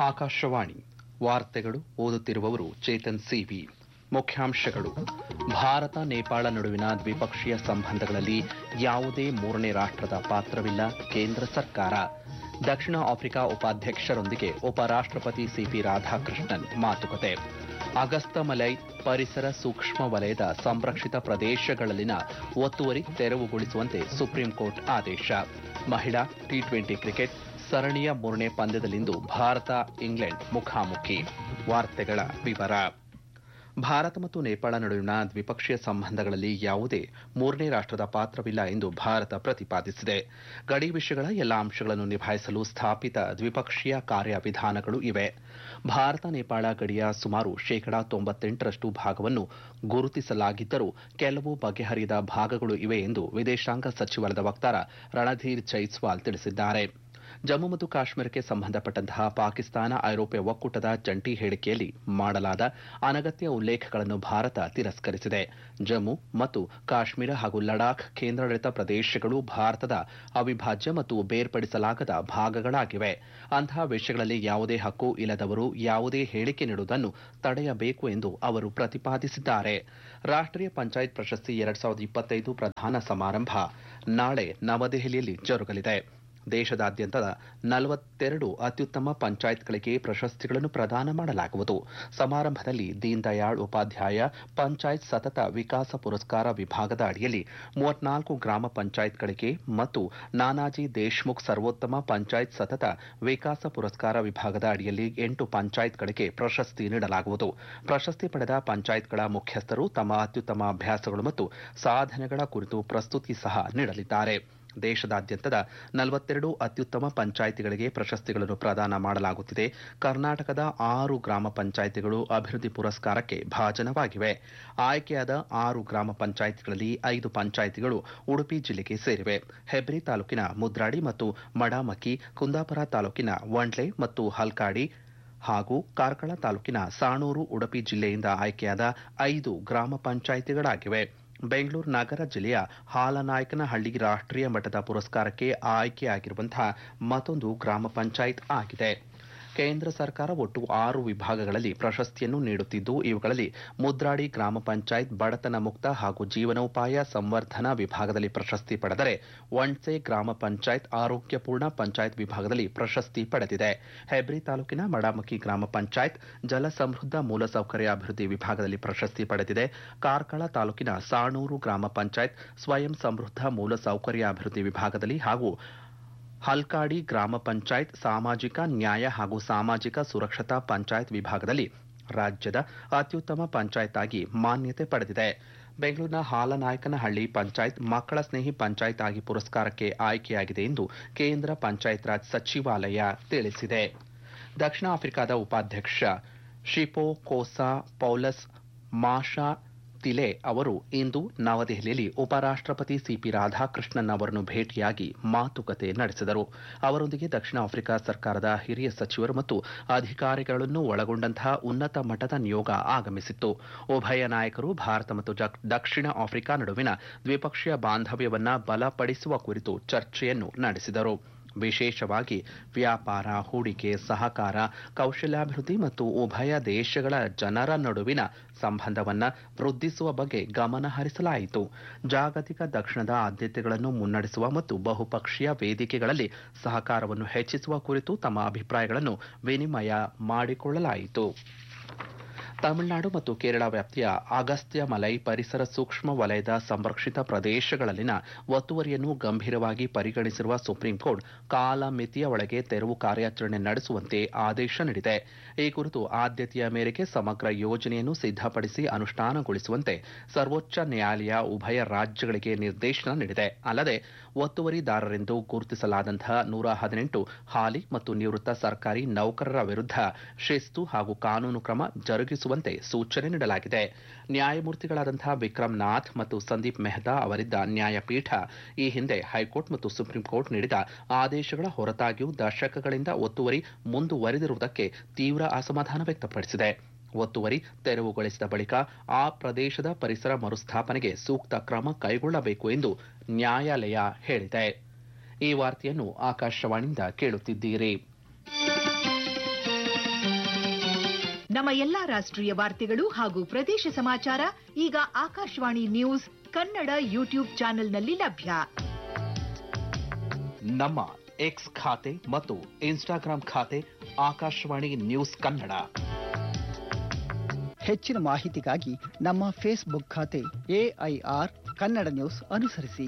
ಆಕಾಶವಾಣಿ ವಾರ್ತೆಗಳು ಓದುತ್ತಿರುವವರು ಚೇತನ್ ಸಿವಿ ಮುಖ್ಯಾಂಶಗಳು ಭಾರತ ನೇಪಾಳ ನಡುವಿನ ದ್ವಿಪಕ್ಷೀಯ ಸಂಬಂಧಗಳಲ್ಲಿ ಯಾವುದೇ ಮೂರನೇ ರಾಷ್ಟ್ರದ ಪಾತ್ರವಿಲ್ಲ ಕೇಂದ್ರ ಸರ್ಕಾರ ದಕ್ಷಿಣ ಆಫ್ರಿಕಾ ಉಪಾಧ್ಯಕ್ಷರೊಂದಿಗೆ ಉಪರಾಷ್ಟ್ರಪತಿ ಸಿಪಿ ರಾಧಾಕೃಷ್ಣನ್ ಮಾತುಕತೆ ಅಗಸ್ತಮಲೈ ಪರಿಸರ ಸೂಕ್ಷ್ಮ ವಲಯದ ಸಂರಕ್ಷಿತ ಪ್ರದೇಶಗಳಲ್ಲಿನ ಒತ್ತುವರಿ ತೆರವುಗೊಳಿಸುವಂತೆ ಸುಪ್ರೀಂ ಕೋರ್ಟ್ ಆದೇಶ ಮಹಿಳಾ ಟಿ ಟ್ವೆಂಟಿ ಕ್ರಿಕೆಟ್ ಸರಣಿಯ ಮೂರನೇ ಪಂದ್ಯದಲ್ಲಿಂದು ಭಾರತ ಇಂಗ್ಲೆಂಡ್ ಮುಖಾಮುಖಿ ವಾರ್ತೆಗಳ ವಿವರ ಭಾರತ ಮತ್ತು ನೇಪಾಳ ನಡುವಿನ ದ್ವಿಪಕ್ಷೀಯ ಸಂಬಂಧಗಳಲ್ಲಿ ಯಾವುದೇ ಮೂರನೇ ರಾಷ್ಟ್ರದ ಪಾತ್ರವಿಲ್ಲ ಎಂದು ಭಾರತ ಪ್ರತಿಪಾದಿಸಿದೆ ಗಡಿ ವಿಷಯಗಳ ಎಲ್ಲ ಅಂಶಗಳನ್ನು ನಿಭಾಯಿಸಲು ಸ್ಥಾಪಿತ ದ್ವಿಪಕ್ಷೀಯ ಕಾರ್ಯವಿಧಾನಗಳು ಇವೆ ಭಾರತ ನೇಪಾಳ ಗಡಿಯ ಸುಮಾರು ಶೇಕಡಾ ತೊಂಬತ್ತೆಂಟರಷ್ಟು ಭಾಗವನ್ನು ಗುರುತಿಸಲಾಗಿದ್ದರೂ ಕೆಲವು ಬಗೆಹರಿಯದ ಭಾಗಗಳು ಇವೆ ಎಂದು ವಿದೇಶಾಂಗ ಸಚಿವಾಲಯದ ವಕ್ತಾರ ರಣಧೀರ್ ಜೈಸ್ವಾಲ್ ತಿಳಿಸಿದ್ದಾರೆ ಜಮ್ಮು ಮತ್ತು ಕಾಶ್ಮೀರಕ್ಕೆ ಸಂಬಂಧಪಟ್ಟಂತಹ ಪಾಕಿಸ್ತಾನ ಐರೋಪ್ಯ ಒಕ್ಕೂಟದ ಜಂಟಿ ಹೇಳಿಕೆಯಲ್ಲಿ ಮಾಡಲಾದ ಅನಗತ್ಯ ಉಲ್ಲೇಖಗಳನ್ನು ಭಾರತ ತಿರಸ್ಕರಿಸಿದೆ ಜಮ್ಮು ಮತ್ತು ಕಾಶ್ಮೀರ ಹಾಗೂ ಲಡಾಖ್ ಕೇಂದ್ರಾಡಳಿತ ಪ್ರದೇಶಗಳು ಭಾರತದ ಅವಿಭಾಜ್ಯ ಮತ್ತು ಬೇರ್ಪಡಿಸಲಾಗದ ಭಾಗಗಳಾಗಿವೆ ಅಂತಹ ವಿಷಯಗಳಲ್ಲಿ ಯಾವುದೇ ಹಕ್ಕು ಇಲ್ಲದವರು ಯಾವುದೇ ಹೇಳಿಕೆ ನೀಡುವುದನ್ನು ತಡೆಯಬೇಕು ಎಂದು ಅವರು ಪ್ರತಿಪಾದಿಸಿದ್ದಾರೆ ರಾಷ್ಟ್ರೀಯ ಪಂಚಾಯತ್ ಪ್ರಶಸ್ತಿ ಎರಡ್ ಸಾವಿರದ ಇಪ್ಪತ್ತೈದು ಪ್ರಧಾನ ಸಮಾರಂಭ ನಾಳೆ ನವದೆಹಲಿಯಲ್ಲಿ ಜರುಗಲಿದೆ ದೇಶದಾದ್ಯಂತದ ನಲವತ್ತೆರಡು ಅತ್ಯುತ್ತಮ ಪಂಚಾಯತ್ಗಳಿಗೆ ಪ್ರಶಸ್ತಿಗಳನ್ನು ಪ್ರದಾನ ಮಾಡಲಾಗುವುದು ಸಮಾರಂಭದಲ್ಲಿ ದೀನ್ ದಯಾಳ್ ಉಪಾಧ್ಯಾಯ ಪಂಚಾಯತ್ ಸತತ ವಿಕಾಸ ಪುರಸ್ಕಾರ ವಿಭಾಗದ ಅಡಿಯಲ್ಲಿ ಮೂವತ್ನಾಲ್ಕು ಗ್ರಾಮ ಪಂಚಾಯತ್ಗಳಿಗೆ ಮತ್ತು ನಾನಾಜಿ ದೇಶ್ಮುಖ್ ಸರ್ವೋತ್ತಮ ಪಂಚಾಯತ್ ಸತತ ವಿಕಾಸ ಪುರಸ್ಕಾರ ವಿಭಾಗದ ಅಡಿಯಲ್ಲಿ ಎಂಟು ಪಂಚಾಯತ್ಗಳಿಗೆ ಪ್ರಶಸ್ತಿ ನೀಡಲಾಗುವುದು ಪ್ರಶಸ್ತಿ ಪಡೆದ ಪಂಚಾಯತ್ಗಳ ಮುಖ್ಯಸ್ಥರು ತಮ್ಮ ಅತ್ಯುತ್ತಮ ಅಭ್ಯಾಸಗಳು ಮತ್ತು ಸಾಧನೆಗಳ ಕುರಿತು ಪ್ರಸ್ತುತಿ ಸಹ ನೀಡಲಿದ್ದಾರೆ ದೇಶದಾದ್ಯಂತದ ನಲವತ್ತೆರಡು ಅತ್ಯುತ್ತಮ ಪಂಚಾಯಿತಿಗಳಿಗೆ ಪ್ರಶಸ್ತಿಗಳನ್ನು ಪ್ರದಾನ ಮಾಡಲಾಗುತ್ತಿದೆ ಕರ್ನಾಟಕದ ಆರು ಗ್ರಾಮ ಪಂಚಾಯಿತಿಗಳು ಅಭಿವೃದ್ಧಿ ಪುರಸ್ಕಾರಕ್ಕೆ ಭಾಜನವಾಗಿವೆ ಆಯ್ಕೆಯಾದ ಆರು ಗ್ರಾಮ ಪಂಚಾಯಿತಿಗಳಲ್ಲಿ ಐದು ಪಂಚಾಯಿತಿಗಳು ಉಡುಪಿ ಜಿಲ್ಲೆಗೆ ಸೇರಿವೆ ಹೆಬ್ರಿ ತಾಲೂಕಿನ ಮುದ್ರಾಡಿ ಮತ್ತು ಮಡಾಮಕ್ಕಿ ಕುಂದಾಪುರ ತಾಲೂಕಿನ ವಂಡ್ಲೆ ಮತ್ತು ಹಲ್ಕಾಡಿ ಹಾಗೂ ಕಾರ್ಕಳ ತಾಲೂಕಿನ ಸಾಣೂರು ಉಡುಪಿ ಜಿಲ್ಲೆಯಿಂದ ಆಯ್ಕೆಯಾದ ಐದು ಗ್ರಾಮ ಪಂಚಾಯಿತಿಗಳಾಗಿವೆ ಬೆಂಗಳೂರು ನಗರ ಜಿಲ್ಲೆಯ ಹಾಲನಾಯಕನಹಳ್ಳಿ ರಾಷ್ಟ್ರೀಯ ಮಟ್ಟದ ಪುರಸ್ಕಾರಕ್ಕೆ ಆಯ್ಕೆಯಾಗಿರುವಂತಹ ಮತ್ತೊಂದು ಗ್ರಾಮ ಪಂಚಾಯತ್ ಆಗಿದೆ ಕೇಂದ್ರ ಸರ್ಕಾರ ಒಟ್ಟು ಆರು ವಿಭಾಗಗಳಲ್ಲಿ ಪ್ರಶಸ್ತಿಯನ್ನು ನೀಡುತ್ತಿದ್ದು ಇವುಗಳಲ್ಲಿ ಮುದ್ರಾಡಿ ಗ್ರಾಮ ಪಂಚಾಯತ್ ಬಡತನ ಮುಕ್ತ ಹಾಗೂ ಜೀವನೋಪಾಯ ಸಂವರ್ಧನಾ ವಿಭಾಗದಲ್ಲಿ ಪ್ರಶಸ್ತಿ ಪಡೆದರೆ ಒಂಡ್ಸೆ ಗ್ರಾಮ ಪಂಚಾಯತ್ ಆರೋಗ್ಯಪೂರ್ಣ ಪಂಚಾಯತ್ ವಿಭಾಗದಲ್ಲಿ ಪ್ರಶಸ್ತಿ ಪಡೆದಿದೆ ಹೆಬ್ರಿ ತಾಲೂಕಿನ ಮಡಾಮಕ್ಕಿ ಗ್ರಾಮ ಪಂಚಾಯತ್ ಜಲ ಸಮೃದ್ಧ ಮೂಲಸೌಕರ್ಯ ಅಭಿವೃದ್ಧಿ ವಿಭಾಗದಲ್ಲಿ ಪ್ರಶಸ್ತಿ ಪಡೆದಿದೆ ಕಾರ್ಕಳ ತಾಲೂಕಿನ ಸಾಣೂರು ಗ್ರಾಮ ಪಂಚಾಯತ್ ಸ್ವಯಂ ಸಮೃದ್ಧ ಮೂಲಸೌಕರ್ಯ ಅಭಿವೃದ್ಧಿ ವಿಭಾಗದಲ್ಲಿ ಹಾಗೂ ಹಲ್ಕಾಡಿ ಗ್ರಾಮ ಪಂಚಾಯತ್ ಸಾಮಾಜಿಕ ನ್ಯಾಯ ಹಾಗೂ ಸಾಮಾಜಿಕ ಸುರಕ್ಷತಾ ಪಂಚಾಯತ್ ವಿಭಾಗದಲ್ಲಿ ರಾಜ್ಯದ ಅತ್ಯುತ್ತಮ ಪಂಚಾಯತ್ ಆಗಿ ಮಾನ್ಯತೆ ಪಡೆದಿದೆ ಬೆಂಗಳೂರಿನ ಹಾಲನಾಯಕನಹಳ್ಳಿ ಪಂಚಾಯತ್ ಮಕ್ಕಳ ಸ್ನೇಹಿ ಪಂಚಾಯತ್ ಆಗಿ ಪುರಸ್ಕಾರಕ್ಕೆ ಆಯ್ಕೆಯಾಗಿದೆ ಎಂದು ಕೇಂದ್ರ ಪಂಚಾಯತ್ ರಾಜ್ ಸಚಿವಾಲಯ ತಿಳಿಸಿದೆ ದಕ್ಷಿಣ ಆಫ್ರಿಕಾದ ಉಪಾಧ್ಯಕ್ಷ ಶಿಪೋ ಕೋಸಾ ಪೌಲಸ್ ಮಾಷಾ ತಿಲೆ ಅವರು ಇಂದು ನವದೆಹಲಿಯಲ್ಲಿ ಉಪರಾಷ್ಟ್ರಪತಿ ಸಿಪಿ ರಾಧಾಕೃಷ್ಣನ್ ಅವರನ್ನು ಭೇಟಿಯಾಗಿ ಮಾತುಕತೆ ನಡೆಸಿದರು ಅವರೊಂದಿಗೆ ದಕ್ಷಿಣ ಆಫ್ರಿಕಾ ಸರ್ಕಾರದ ಹಿರಿಯ ಸಚಿವರು ಮತ್ತು ಅಧಿಕಾರಿಗಳನ್ನು ಒಳಗೊಂಡಂತಹ ಉನ್ನತ ಮಟ್ಟದ ನಿಯೋಗ ಆಗಮಿಸಿತ್ತು ಉಭಯ ನಾಯಕರು ಭಾರತ ಮತ್ತು ದಕ್ಷಿಣ ಆಫ್ರಿಕಾ ನಡುವಿನ ದ್ವಿಪಕ್ಷೀಯ ಬಾಂಧವ್ಯವನ್ನ ಬಲಪಡಿಸುವ ಕುರಿತು ಚರ್ಚೆಯನ್ನು ನಡೆಸಿದರು ವಿಶೇಷವಾಗಿ ವ್ಯಾಪಾರ ಹೂಡಿಕೆ ಸಹಕಾರ ಕೌಶಲ್ಯಾಭಿವೃದ್ಧಿ ಮತ್ತು ಉಭಯ ದೇಶಗಳ ಜನರ ನಡುವಿನ ಸಂಬಂಧವನ್ನ ವೃದ್ಧಿಸುವ ಬಗ್ಗೆ ಗಮನ ಹರಿಸಲಾಯಿತು ಜಾಗತಿಕ ದಕ್ಷಿಣದ ಆದ್ಯತೆಗಳನ್ನು ಮುನ್ನಡೆಸುವ ಮತ್ತು ಬಹುಪಕ್ಷೀಯ ವೇದಿಕೆಗಳಲ್ಲಿ ಸಹಕಾರವನ್ನು ಹೆಚ್ಚಿಸುವ ಕುರಿತು ತಮ್ಮ ಅಭಿಪ್ರಾಯಗಳನ್ನು ವಿನಿಮಯ ಮಾಡಿಕೊಳ್ಳಲಾಯಿತು ತಮಿಳುನಾಡು ಮತ್ತು ಕೇರಳ ವ್ಯಾಪ್ತಿಯ ಅಗಸ್ತ್ಯ ಮಲೈ ಪರಿಸರ ಸೂಕ್ಷ್ಮ ವಲಯದ ಸಂರಕ್ಷಿತ ಪ್ರದೇಶಗಳಲ್ಲಿನ ಒತ್ತುವರಿಯನ್ನು ಗಂಭೀರವಾಗಿ ಪರಿಗಣಿಸಿರುವ ಸುಪ್ರೀಂ ಕೋರ್ಟ್ ಕಾಲಮಿತಿಯ ಒಳಗೆ ತೆರವು ಕಾರ್ಯಾಚರಣೆ ನಡೆಸುವಂತೆ ಆದೇಶ ನೀಡಿದೆ ಈ ಕುರಿತು ಆದ್ಯತೆಯ ಮೇರೆಗೆ ಸಮಗ್ರ ಯೋಜನೆಯನ್ನು ಸಿದ್ಧಪಡಿಸಿ ಅನುಷ್ಠಾನಗೊಳಿಸುವಂತೆ ಸರ್ವೋಚ್ಚ ನ್ಯಾಯಾಲಯ ಉಭಯ ರಾಜ್ಯಗಳಿಗೆ ನಿರ್ದೇಶನ ನೀಡಿದೆ ಅಲ್ಲದೆ ಒತ್ತುವರಿದಾರರೆಂದು ಗುರುತಿಸಲಾದಂತಹ ನೂರ ಹದಿನೆಂಟು ಹಾಲಿ ಮತ್ತು ನಿವೃತ್ತ ಸರ್ಕಾರಿ ನೌಕರರ ವಿರುದ್ಧ ಶಿಸ್ತು ಹಾಗೂ ಕಾನೂನು ಕ್ರಮ ಜರುಗಿಸುವಂತೆ ಸೂಚನೆ ನೀಡಲಾಗಿದೆ ನ್ಯಾಯಮೂರ್ತಿಗಳಾದಂತಹ ವಿಕ್ರಮ್ ನಾಥ್ ಮತ್ತು ಸಂದೀಪ್ ಮೆಹ್ತಾ ಅವರಿದ್ದ ನ್ಯಾಯಪೀಠ ಈ ಹಿಂದೆ ಹೈಕೋರ್ಟ್ ಮತ್ತು ಸುಪ್ರೀಂ ಕೋರ್ಟ್ ನೀಡಿದ ಆದೇಶಗಳ ಹೊರತಾಗಿಯೂ ದಶಕಗಳಿಂದ ಒತ್ತುವರಿ ಮುಂದುವರೆದಿರುವುದಕ್ಕೆ ತೀವ್ರ ಅಸಮಾಧಾನ ವ್ಯಕ್ತಪಡಿಸಿದೆ ಒತ್ತುವರಿ ತೆರವುಗೊಳಿಸಿದ ಬಳಿಕ ಆ ಪ್ರದೇಶದ ಪರಿಸರ ಮರುಸ್ಥಾಪನೆಗೆ ಸೂಕ್ತ ಕ್ರಮ ಕೈಗೊಳ್ಳಬೇಕು ಎಂದು ನ್ಯಾಯಾಲಯ ಹೇಳಿದೆ ಈ ವಾರ್ತೆಯನ್ನು ಆಕಾಶವಾಣಿಯಿಂದ ಕೇಳುತ್ತಿದ್ದೀರಿ ನಮ್ಮ ಎಲ್ಲಾ ರಾಷ್ಟ್ರೀಯ ವಾರ್ತೆಗಳು ಹಾಗೂ ಪ್ರದೇಶ ಸಮಾಚಾರ ಈಗ ಆಕಾಶವಾಣಿ ನ್ಯೂಸ್ ಕನ್ನಡ ಯೂಟ್ಯೂಬ್ ಚಾನೆಲ್ನಲ್ಲಿ ಲಭ್ಯ ನಮ್ಮ ಎಕ್ಸ್ ಖಾತೆ ಮತ್ತು ಇನ್ಸ್ಟಾಗ್ರಾಂ ಖಾತೆ ಆಕಾಶವಾಣಿ ನ್ಯೂಸ್ ಕನ್ನಡ ಹೆಚ್ಚಿನ ಮಾಹಿತಿಗಾಗಿ ನಮ್ಮ ಫೇಸ್ಬುಕ್ ಖಾತೆ ಎಐಆರ್ ಕನ್ನಡ ನ್ಯೂಸ್ ಅನುಸರಿಸಿ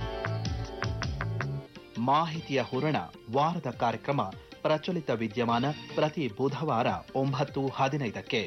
ಮಾಹಿತಿಯ ಹೂರಣ ವಾರದ ಕಾರ್ಯಕ್ರಮ ಪ್ರಚಲಿತ ವಿದ್ಯಮಾನ ಪ್ರತಿ ಬುಧವಾರ ಒಂಬತ್ತು ಹದಿನೈದಕ್ಕೆ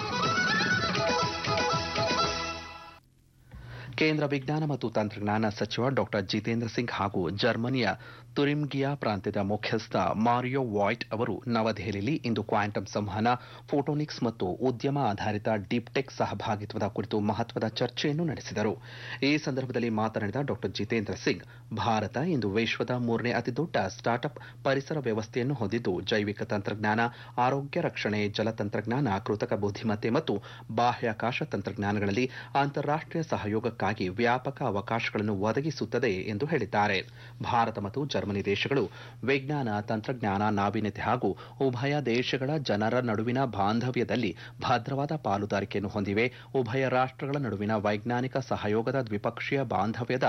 ಕೇಂದ್ರ ವಿಜ್ಞಾನ ಮತ್ತು ತಂತ್ರಜ್ಞಾನ ಸಚಿವ ಡಾಕ್ಟರ್ ಜಿತೇಂದ್ರ ಸಿಂಗ್ ಹಾಗೂ ಜರ್ಮನಿಯ ತುರಿಮ್ಗಿಯಾ ಪ್ರಾಂತ್ಯದ ಮುಖ್ಯಸ್ಥ ಮಾರಿಯೋ ವಾಯ್ಟ್ ಅವರು ನವದೆಹಲಿಯಲ್ಲಿ ಇಂದು ಕ್ವಾಂಟಮ್ ಸಂವಹನ ಫೋಟೋನಿಕ್ಸ್ ಮತ್ತು ಉದ್ಯಮ ಆಧಾರಿತ ಡೀಪ್ಟೆಕ್ ಸಹಭಾಗಿತ್ವದ ಕುರಿತು ಮಹತ್ವದ ಚರ್ಚೆಯನ್ನು ನಡೆಸಿದರು ಈ ಸಂದರ್ಭದಲ್ಲಿ ಮಾತನಾಡಿದ ಡಾಕ್ಟರ್ ಜಿತೇಂದ್ರ ಸಿಂಗ್ ಭಾರತ ಇಂದು ವಿಶ್ವದ ಮೂರನೇ ಅತಿದೊಡ್ಡ ಸ್ಟಾರ್ಟ್ಅಪ್ ಪರಿಸರ ವ್ಯವಸ್ಥೆಯನ್ನು ಹೊಂದಿದ್ದು ಜೈವಿಕ ತಂತ್ರಜ್ಞಾನ ಆರೋಗ್ಯ ರಕ್ಷಣೆ ಜಲತಂತ್ರಜ್ಞಾನ ಕೃತಕ ಬುದ್ಧಿಮತ್ತೆ ಮತ್ತು ಬಾಹ್ಯಾಕಾಶ ತಂತ್ರಜ್ಞಾನಗಳಲ್ಲಿ ಅಂತಾರಾಷ್ಟೀಯ ಸಹಯೋಗಕ್ಕಾಗಿ ವ್ಯಾಪಕ ಅವಕಾಶಗಳನ್ನು ಒದಗಿಸುತ್ತದೆ ಎಂದು ಹೇಳಿದ್ದಾರೆ ಭಾರತ ಮತ್ತು ಜರ್ಮನಿ ದೇಶಗಳು ವಿಜ್ಞಾನ ತಂತ್ರಜ್ಞಾನ ನಾವೀನ್ಯತೆ ಹಾಗೂ ಉಭಯ ದೇಶಗಳ ಜನರ ನಡುವಿನ ಬಾಂಧವ್ಯದಲ್ಲಿ ಭದ್ರವಾದ ಪಾಲುದಾರಿಕೆಯನ್ನು ಹೊಂದಿವೆ ಉಭಯ ರಾಷ್ಟ್ರಗಳ ನಡುವಿನ ವೈಜ್ಞಾನಿಕ ಸಹಯೋಗದ ದ್ವಿಪಕ್ಷೀಯ ಬಾಂಧವ್ಯದ